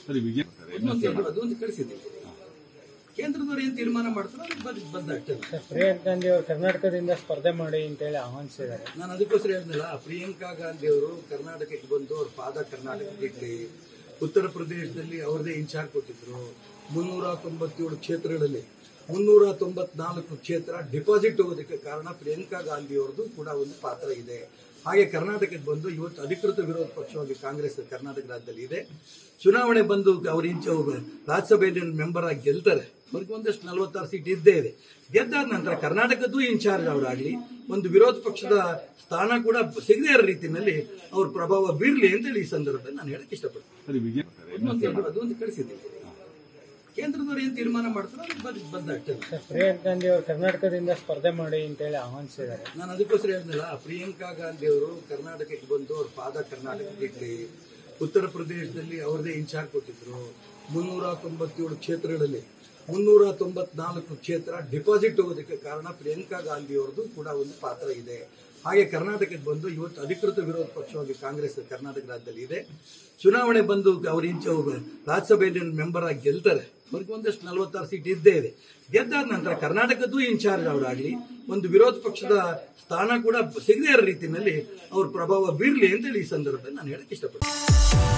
ಸರಿ ವಿಜಯ ಇನ್ನೊಂದು ಎರಡು ಅದೊಂದು ಕಳಿಸಿದ್ದೀವಿ ಕೇಂದ್ರದವ್ರು ಏನ್ ತೀರ್ಮಾನ ಮಾಡ್ತಾರೋ ಅದಕ್ಕೆ ಬಂದ್ ಬಂದಾಗ್ತದೆ ಸರ್, ಪ್ರಿಯಾಂಕ್ ಗಾಂಧಿ ಅವರು ಕರ್ನಾಟಕದಿಂದ ಸ್ಪರ್ಧೆ ಮಾಡಿ ಅಂತೇಳಿ ಆಹ್ವಾನಿಸಿದ್ದಾರೆ ನಾನು ಅದಕ್ಕೋಸ್ಕರ ಹೇಳಿದ್ನಲ್ಲ ಪ್ರಿಯಾಂಕಾ ಗಾಂಧಿ ಅವರು ಕರ್ನಾಟಕಕ್ಕೆ ಬಂದು ಅವ್ರ ಪಾದ ಕರ್ನಾಟಕಕ್ಕೆ ಇಟ್ಲಿ ಉತ್ತರ ಪ್ರದೇಶದಲ್ಲಿ ಅವ್ರದೇ ಇನ್ಚಾರ್ಜ್ ಕೊಟ್ಟಿದ್ರು ಮುನ್ನೂರ ತೊಂಬತ್ತೇಳು ಕ್ಷೇತ್ರಗಳಲ್ಲಿ ಮುನ್ನೂರ ತೊಂಬತ್ನಾಲ್ಕು ಕ್ಷೇತ್ರ ಡಿಪಾಸಿಟ್ ಹೋಗೋದಕ್ಕೆ ಕಾರಣ ಪ್ರಿಯಾಂಕಾ ಗಾಂಧಿ ಅವ್ರದ್ದು ಕೂಡ ಒಂದು ಪಾತ್ರ ಇದೆ ಹಾಗೆ ಕರ್ನಾಟಕಕ್ಕೆ ಬಂದು ಇವತ್ತು ಅಧಿಕೃತ ವಿರೋಧ ಪಕ್ಷವಾಗಿ ಕಾಂಗ್ರೆಸ್ ಕರ್ನಾಟಕ ರಾಜ್ಯದಲ್ಲಿ ಇದೆ ಚುನಾವಣೆ ಬಂದು ಅವ್ರ ಇಂಚ ರಾಜ್ಯಸಭೆಯಲ್ಲಿ ಮೆಂಬರ್ ಆಗಿ ಗೆಲ್ತಾರೆ ಅವ್ರಿಗೆ ಒಂದಷ್ಟು ನಲವತ್ತಾರು ಸೀಟ್ ಇದ್ದೇ ಇದೆ ಗೆದ್ದಾದ ನಂತರ ಕರ್ನಾಟಕದ್ದು ಇನ್ಚಾರ್ಜ್ ಅವರಾಗ್ಲಿ ಒಂದು ವಿರೋಧ ಪಕ್ಷದ ಸ್ಥಾನ ಕೂಡ ಸಿಗದೇ ಇರೋ ರೀತಿಯಲ್ಲಿ ಅವ್ರ ಪ್ರಭಾವ ಬೀರ್ಲಿ ಅಂತೇಳಿ ಈ ಸಂದರ್ಭದಲ್ಲಿ ನಾನು ಹೇಳಕ್ ಇಷ್ಟಪಡ್ತೀನಿ ಸರಿ ವಿಜಯ ಇನ್ನೊಂದು ಎರಡು ಅದೊಂದು ಕಳಿಸಿದ್ದೀವಿ ಕೇಂದ್ರದವ್ರು ಏನ್ ತೀರ್ಮಾನ ಮಾಡ್ತಾರೋ ಅದಕ್ಕೆ ಬಂದ್ ಬಂದಾಗ್ತದೆ ಸರ್, ಪ್ರಿಯಾಂಕ್ ಗಾಂಧಿ ಅವರು ಕರ್ನಾಟಕದಿಂದ ಸ್ಪರ್ಧೆ ಮಾಡಿ ಅಂತೇಳಿ ಆಹ್ವಾನಿಸಿದ್ದಾರೆ ನಾನು ಅದಕ್ಕೋಸ್ಕರ ಹೇಳಿದ್ನಲ್ಲ ಪ್ರಿಯಾಂಕಾ ಗಾಂಧಿ ಅವರು ಕರ್ನಾಟಕಕ್ಕೆ ಬಂದು ಅವ್ರ ಪಾದ ಕರ್ನಾಟಕಕ್ಕೆ ಇಟ್ಲಿ ಉತ್ತರ ಪ್ರದೇಶದಲ್ಲಿ ಅವ್ರದೇ ಇನ್ಚಾರ್ಜ್ ಕೊಟ್ಟಿದ್ರು ಮುನ್ನೂರ ತೊಂಬತ್ತೇಳು ಕ್ಷೇತ್ರಗಳಲ್ಲಿ ಮುನ್ನೂರ ತೊಂಬತ್ನಾಲ್ಕು ಕ್ಷೇತ್ರ ಡಿಪಾಸಿಟ್ ಹೋಗೋದಕ್ಕೆ ಕಾರಣ ಪ್ರಿಯಾಂಕಾ ಗಾಂಧಿ ಅವ್ರದ್ದು ಕೂಡ ಒಂದು ಪಾತ್ರ ಇದೆ ಹಾಗೆ ಕರ್ನಾಟಕಕ್ಕೆ ಬಂದು ಇವತ್ತು ಅಧಿಕೃತ ವಿರೋಧ ಪಕ್ಷವಾಗಿ ಕಾಂಗ್ರೆಸ್ ಕರ್ನಾಟಕ ರಾಜ್ಯದಲ್ಲಿ ಇದೆ ಚುನಾವಣೆ ಬಂದು ಅವ್ರ ಇಂಚ ರಾಜ್ಯಸಭೆಯಲ್ಲಿ ಮೆಂಬರ್ ಆಗಿ ಗೆಲ್ತಾರೆ ಅವ್ರಿಗೆ ಒಂದಷ್ಟು ನಲವತ್ತಾರು ಸೀಟ್ ಇದ್ದೇ ಇದೆ ಗೆದ್ದಾದ ನಂತರ ಕರ್ನಾಟಕದ್ದು ಇನ್ಚಾರ್ಜ್ ಅವರಾಗ್ಲಿ ಒಂದು ವಿರೋಧ ಪಕ್ಷದ ಸ್ಥಾನ ಕೂಡ ಸಿಗದೇ ಇರೋ ರೀತಿಯಲ್ಲಿ ಅವ್ರ ಪ್ರಭಾವ ಬೀರ್ಲಿ ಅಂತೇಳಿ ಈ ಸಂದರ್ಭದಲ್ಲಿ ನಾನು ಹೇಳಕ್ ಇಷ್ಟಪಡ್ತೀನಿ